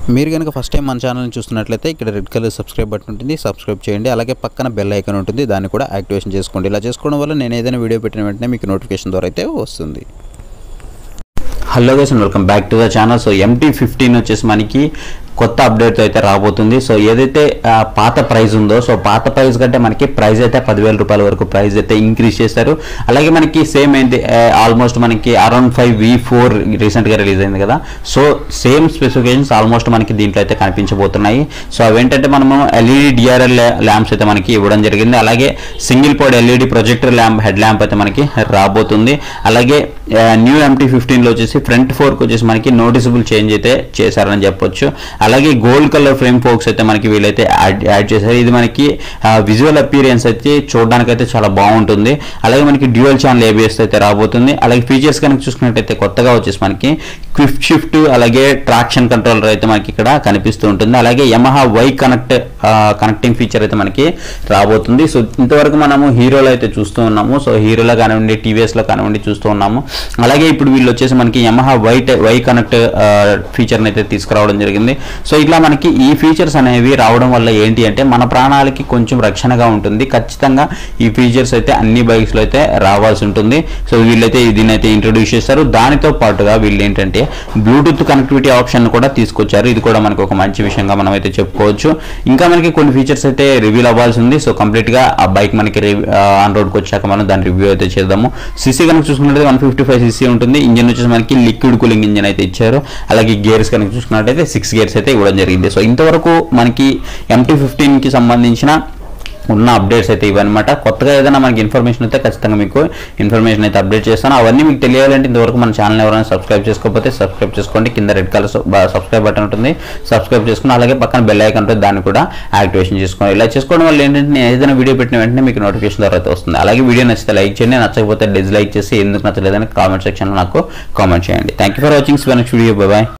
మీరు కనుక first time మన ఛానల్ని చూస్తున్నట్లయితే ఇక్కడ రెడ్ కలర్ సబ్స్క్రైబ్ బటన్ ఉంటుంది సబ్స్క్రైబ్ చేయండి అలాగే పక్కన బెల్ ఐకాన్ ఉంటుంది దాన్ని కూడా యాక్టివేషన్ చేసుకోండి ఇలా చేసుకోవడం వల్ల నేను ఏదైనా వీడియో పెట్టిన వెంటనే మీకు నోటిఫికేషన్ ద్వారా అయితే వస్తుంది hello guys and welcome back to the channel so MT fifteen వచ్చేసి మనకి కొత్త అప్డేట్ అయితే రాబోతుంది సో ఏదైతే ఆ, పాత ప్రైస్ ఉందో సో పాత ప్రైస్ కంటే మనకి ప్రైస్ అయితే పదివేల రూపాయల వరకు ప్రైస్ అయితే ఇంక్రీజ్ చేశారు అలాగే మనకి సేమ్ ఏంటి ఆల్మోస్ట్ మనకి అరౌండ్ ఫైవ్ వి ఫోర్ రీసెంట్గా రిలీజ్ అయింది కదా సో సేమ్ స్పెసిఫికేషన్స్ ఆల్మోస్ట్ మనకి దీంట్లో అయితే కనిపించబోతున్నాయి సో అవేంటంటే మనము ఎల్ఈడి డిఆర్ఎల్ ల్యాంప్స్ అయితే మనకి ఇవ్వడం జరిగింది అలాగే single pod LED projector lamp head lamp అయితే మనకి రాబోతుంది అలాగే న్యూ ఎంటీ ఫిఫ్టీన్లో వచ్చేసి ఫ్రంట్ ఫోర్క్ వచ్చేసి మనకి నోటిసబుల్ చేంజ్ అయితే చేశారని చెప్పొచ్చు అలాగే గోల్డ్ కలర్ ఫ్రేమ్ ఫోక్స్ అయితే మనకి వీళ్ళైతే యాడ్ యాడ్ చేశారు ఇది మనకి విజువల్ అపీరియన్స్ అయితే చూడడానికి అయితే చాలా బాగుంటుంది అలాగే మనకి డ్యూయల్ ఛానల్ ఏబిఎస్ అయితే రాబోతుంది అలాగే ఫీచర్స్ కనుక చూసుకున్నట్టయితే కొత్తగా వచ్చేసి మనకి క్విక్ షిఫ్ట్ అలాగే ట్రాక్షన్ కంట్రోలర్ అయితే మనకి ఇక్కడ కనిపిస్తూ ఉంటుంది అలాగే Yamaha Y connect connecting feature అయితే మనకి రాబోతుంది సో ఇంతవరకు మనము హీరోలో అయితే చూస్తూ ఉన్నాము సో హీరోలో కానివ్వండి టీవీఎస్ లో కానివ్వండి చూస్తూ ఉన్నాము అలాగే ఇప్పుడు వీళ్ళు వచ్చేసి మనకి యమహా వై వై కనెక్ట్ ఫీచర్ని అయితే తీసుకురావడం జరిగింది సో ఇట్లా మనకి ఈ ఫీచర్స్ అనేవి రావడం వల్ల ఏంటి అంటే మన ప్రాణాలకి కొంచెం రక్షణగా ఉంటుంది ఖచ్చితంగా ఈ ఫీచర్స్ అయితే అన్ని బైక్స్ లో అయితే రావాల్సి ఉంటుంది సో వీళ్ళైతే దీన్ని అయితే ఇంట్రొడ్యూస్ చేస్తారు దానితో పాటుగా వీళ్ళు ఏంటంటే బ్లూటూత్ కనెక్టివిటీ ఆప్షన్ కూడా తీసుకొచ్చారు ఇది కూడా మనకు ఒక మంచి విషయంగా మనం అయితే చెప్పుకోవచ్చు ఇంకా మనకి కొన్ని ఫీచర్స్ అయితే రివీల్ అవ్వాల్సి ఉంది సో కంప్లీట్ గా ఆ బైక్ మనకి ఆన్ రోడ్కి వచ్చాక మనం దాని రివ్యూ అయితే చేద్దాము సిసి కనుక చూసుకున్నట్లయితే one fifty five CC engine ఇంజన్ వచ్చేసి మనకి లిక్విడ్ కూలింగ్ ఇంజన్ అయితే ఇచ్చారు అలాగే గేర్స్ కనుక చూసుకున్నట్టయితే సిక్స్ గేర్స్ అయితే ఇవ్వడం జరిగింది సో ఇంతవరకు మనకి ఎంటీ ఫిఫ్టీన్ కి సంబంధించిన ఉన్న అప్డేట్స్ అయితే ఇవన్నమాట కొత్తగా ఏదైనా మనకి ఇన్ఫర్మేషన్ అయితే ఖచ్చితంగా మీకు ఇన్ఫర్మేషన్ అయితే అప్డేట్ చేస్తాను అవన్నీ మీకు తెలియాలంటే ఇంతవరకు మన ఛానల్ ఎవరైనా సబ్స్క్రైబ్ చేసుకోకపోతే సబ్స్క్రైబ్ చేసుకోండి కింద రెడ్ కలర్ సబ్స్క్రైబ్ బటన్ ఉంటుంది సబ్స్క్రైబ్ చేసుకుని అలాగే పక్కన బెల్ ఐకాన్ ఉంటుంది దాన్ని కూడా యాక్టివేషన్ చేసుకోండి ఇలా చేసుకోవడం వల్ల ఏంటంటే నేను ఏదైనా వీడియో పెట్టిన వెంటనే మీకు నోటిఫికేషన్ ద్వారా అయితే వస్తుంది అలాగే వీడియో నచ్చితే లైక్ చేయండి నచ్చకపోతే డిస్లైక్ చేసి ఎందుకు నచ్చలేదని కామెంట్ సెక్షన్లో నాకు కామెంట్ చేయండి thank you for watching next video bye